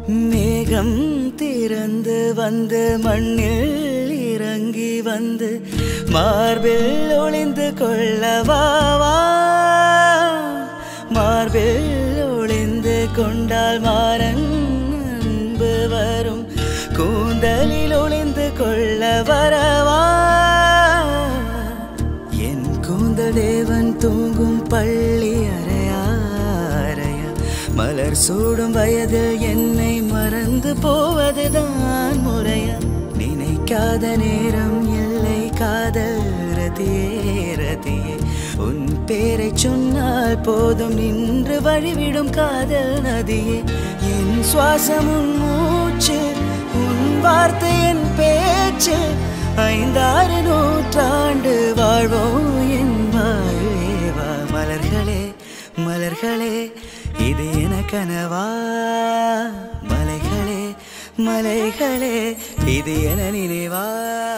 மேகம் திறந்து வந்து மண்ணில் இறங்கி வந்து மார்பில் ஒளிந்து கொள்ளவாவா மார்பில் ஒளிந்து கொண்டால் மாறன் அன்பு வரும் கூந்தலில் ஒளிந்து கொள்ள வரவா என் கூந்தல் தேவன் தூங்கும் பள்ளி அறையா அறையா மலர் சூடும் வயதில் என்னை மறந்து போவதுதான் முறையா நினைக்காத நேரம் இல்லை காதல் ரதியே ரதியே உன் பேரை சொன்னால் போதும் நின்று வழிவிடும் காதல் நதியே என் சுவாசம் உன் மூச்சு உன் வார்த்தை என் பேச்சு ஐந்தாறு நூற்றாண்டு வாழ்வோம் என் வாழ்வேவா மலர்களே மலர்களே இது என கனவா மலைகளே மலைகளே இது என நினைவா